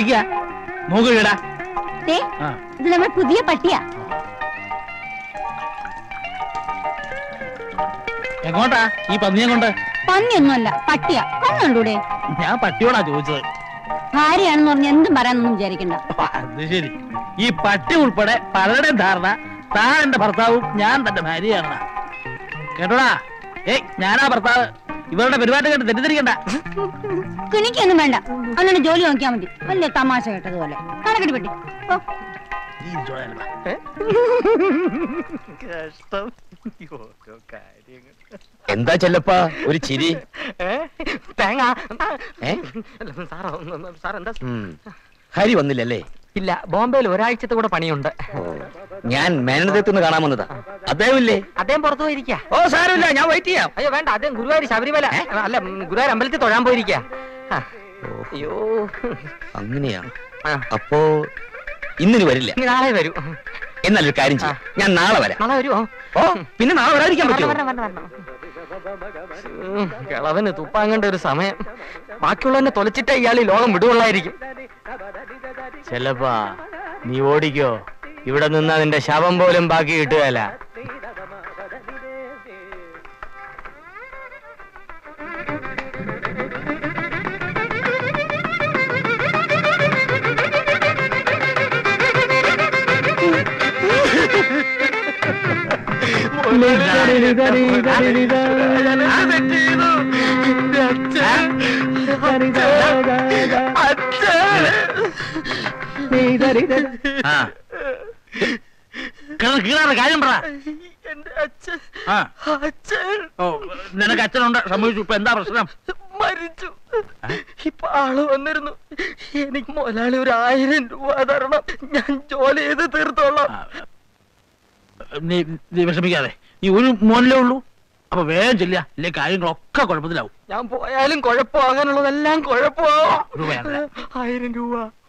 പറിക്കുക നോക്കുകടാ ദേ, ആ ഇത് നമ്മുടെ പുതിയ പട്ടിയാ എങ്ങോട്ടാ ഈ പന്നിയെ കൊണ്ട് പന്നിയൊന്നുമല്ല പട്ടിയാ കണ്ണുണ്ടൂടെ ഞാൻ പട്ടിയോടാ ചോദിച്ചത് ഭാര്യയാണെന്ന് പറഞ്ഞ് എന്തും പറയാനൊന്നും വിചാരിക്കണ്ട ആ, അത് ശരി ഈ പട്ടി ഉൾപ്പെടെ പലരുടെയും ധാരണ താൻ എന്റെ ഭർത്താവും ഞാൻ തന്റെ ഭാര്യയാണ് കേട്ടോടാ ഏയ് ഞാനാ ഭർത്താവ് ഇവരുടെ പെരുമാറ്റം കേട്ട് തെറ്റിദ്ധരിക്കണ്ട കിണിക്കൊന്നും വേണ്ട അവനോട് ജോലി നോക്കിയാ മതി വലിയ തമാശ കേട്ടതുപോലെ കണക്കെട്ടി പെട്ടി ഓ നീ ഇരിച്ചോളാം, വാ. എന്താ ചെല്ലപ്പ ഒരു ചിരി തേങ്ങ ഏ? സാറോ സാർ എന്താ ഉം. ഹരി വന്നില്ലല്ലേ ഇല്ല ബോംബെയിൽ ഒരാഴ്ചത്തെ കൂടെ പണിയുണ്ട് ഓ, ഞാൻ മേനദത്തുനിന്ന് കാണാൻ വന്നതാ അദ്ദേഹം ഇല്ലേ അദ്ദേഹം പുറത്തു പോയിരിക്കാ ഓ സാരമില്ല ഞാൻ വെയിറ്റ് ചെയ്യാം അയ്യോ വേണ്ട അദ്ദേഹം ഗുരുവായൂർ ശബരിമല അല്ല ഉം, ഗുരുവായൂർ അമ്പലത്തിൽ തൊഴാൻ പോയിരിക്കാ ആ. അയ്യോ അങ്ങനെയാ ആ. അപ്പോ ഇന്നിന് വരില്ല ഇനി നാളെ വരൂ എന്നാലൊരു കാര്യം ചെയ്യാം ഞാൻ നാളെ വരാം നാളെ വരുമോ ഓ പിന്നെ നാളെ വരാതിരിക്കാൻ വരണം, പറ്റുമോ വരണം, വരണം, വരണം. ഉം, കിളവന് തുപ്പാങ്ങണ്ട ഒരു സമയം ബാക്കിയുള്ളവനെ തൊലച്ചിട്ടേ ഇയാൾ ഈ ലോകം വിടുകൊള്ളായിരിക്കും ചെല്ലപ്പാ നീ ഓടിക്കോ ഇവിടെ നിന്നാ നിന്റെ ശവം പോലും ബാക്കി കിട്ടുകയല്ല ആ കിണറ് കീറാറ് കാര്യം പറ എന്റെ അച്ഛൻ ആ അച്ഛൻ ഓ നിനക്ക് അച്ഛനുണ്ട് സംഭവിച്ചു ഇപ്പൊ എന്താ പ്രശ്നം മരിച്ചു ഇപ്പൊ ആള് വന്നിരുന്നു എനിക്ക് മുതലാളി ഒരു ആയിരം രൂപ തരണം ഞാൻ ജോലി ചെയ്ത് തീർത്തോളാം ആ, നീ നീ വിഷമിക്കാതെ നീ ഒരു മോനിലേ ഉള്ളൂ അപ്പൊ വേഗം ചെല്ലുക ഇല്ലേ കാര്യങ്ങളൊക്കെ കുഴപ്പത്തിലാവും ഞാൻ പോയാലും കുഴപ്പമാകാനുള്ളതെല്ലാം കുഴപ്പമാവും ഒരു വേണ്ട. ആയിരം രൂപ